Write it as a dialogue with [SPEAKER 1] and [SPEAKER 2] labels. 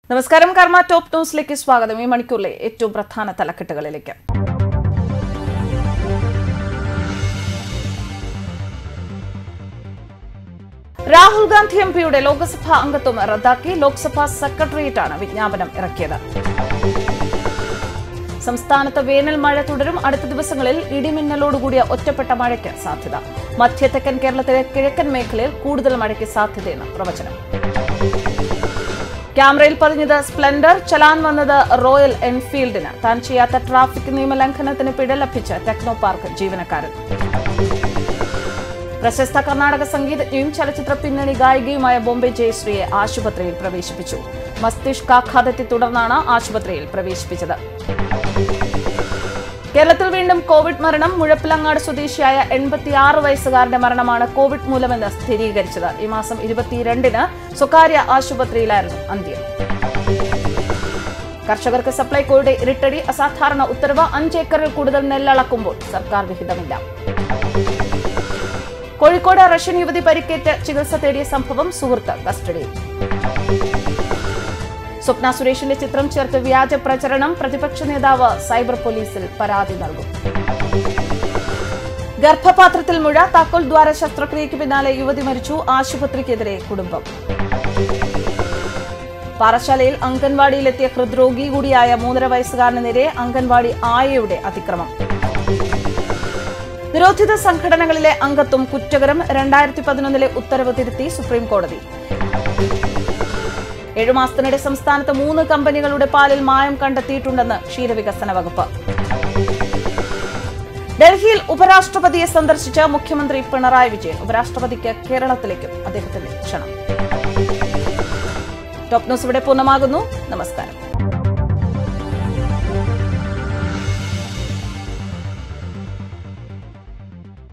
[SPEAKER 1] നമസ്കാരം കർമ്മ ടോപ്പ് ന്യൂസിലേക്ക് സ്വാഗതം ഈ മണിക്കൂറിലെ ഏറ്റവും പ്രധാന തലക്കെട്ടുകളിലേക്ക് രാഹുൽ ഗാന്ധി എം പിയുടെ ലോക്സഭാ അംഗത്വം റദ്ദാക്കി ലോക്സഭാ സെക്രട്ടേറിയറ്റാണ് വിജ്ഞാപനം ഇറക്കിയത് സംസ്ഥാനത്ത് വേനൽ മഴ തുടരും അടുത്ത ദിവസങ്ങളിൽ ഇടിമിന്നലോടുകൂടിയ ഒറ്റപ്പെട്ട മഴയ്ക്ക് സാധ്യത മധ്യതെക്കൻ കേരളത്തിലെ കിഴക്കൻ മേഖലയിൽ കൂടുതൽ മഴയ്ക്ക് സാധ്യതയെന്ന് പ്രവചനം ക്യാമറയിൽ പതിഞ്ഞത് സ്പ്ലെൻഡർ ചലാൻ വന്നത് റോയൽ എൻഫീൽഡിന് താൻ ചെയ്യാത്ത ട്രാഫിക് നിയമലംഘനത്തിന് പിഴ ലഭിച്ച ടെക്നോ പാർക്ക് ജീവനക്കാരൻ പ്രശസ്ത കർണാടക സംഗീതജ്ഞയും ചലച്ചിത്ര പിന്നണി ഗായികയുമായ ബോംബെ ജയശ്രീയെ ആശുപത്രിയിൽ പ്രവേശിപ്പിച്ചു മസ്തിഷ്കാഘാതത്തെ തുടർന്നാണ് ആശുപത്രിയിൽ പ്രവേശിപ്പിച്ചത് കേരളത്തിൽ വീണ്ടും കോവിഡ് മരണം മുഴപ്പിലങ്ങാട് സ്വദേശിയായ എൺപത്തിയാറ് വയസ്സുകാരന്റെ മരണമാണ് കോവിഡ് മൂലമെന്ന് സ്ഥിരീകരിച്ചത് ഈ മാസം ഇരുപത്തിരണ്ടിന് സ്വകാര്യ ആശുപത്രിയിലായിരുന്നു അന്ത്യം കർഷകർക്ക് സപ്ലൈകോയുടെ ഇരട്ടടി അസാധാരണ ഉത്തരവ് അഞ്ച് ഏക്കറിൽ കൂടുതൽ നെല്ലളക്കുമ്പോൾ സർക്കാർ വിഹിതമില്ല കോഴിക്കോട് റഷ്യൻ യുവതി പരിക്കേറ്റ് ചികിത്സ തേടിയ സംഭവം സുഹൃത്ത് കസ്റ്റഡിയിൽ സ്വപ്ന സുരേഷിന്റെ ചിത്രം ചേർത്ത് വ്യാജ പ്രചരണം പ്രതിപക്ഷ നേതാവ് സൈബർ പോലീസിൽ പരാതി നൽകും ഗർഭപാത്രത്തിൽ മുഴ താക്കോൽ ദ്വാര ശസ്ത്രക്രിയയ്ക്ക് പിന്നാലെ യുവതി മരിച്ചു ആശുപത്രിക്കെതിരെ കുടുംബം പാറശാലയിൽ അംഗൻവാടിയിലെത്തിയ ഹൃദ്രോഗി കൂടിയായ മൂന്നര വയസ്സുകാരന് നേരെ അംഗൻവാടി ആയയുടെ അതിക്രമം നിരോധിത സംഘടനകളിലെ അംഗത്വം കുറ്റകരം രണ്ടായിരത്തി പതിനൊന്നിലെ ഉത്തരവ് തിരുത്തി സുപ്രീം കോടതി ഏഴു മാസത്തിനിടെ സംസ്ഥാനത്ത് മൂന്ന് കമ്പനികളുടെ പാലിൽ മായം കണ്ടെത്തിയിട്ടുണ്ടെന്ന് ക്ഷീരവികസന വകുപ്പ് ഡൽഹിയിൽ ഉപരാഷ്ട്രപതിയെ സന്ദർശിച്ച മുഖ്യമന്ത്രി പിണറായി വിജയൻ ഉപരാഷ്ട്രപതിക്ക് കേരളത്തിലേക്കും അദ്ദേഹത്തിന്റെ ക്ഷണം ടോപ്പ് ന്യൂസ് ഇവിടെ പൂർണ്ണമാകുന്നു നമസ്കാരം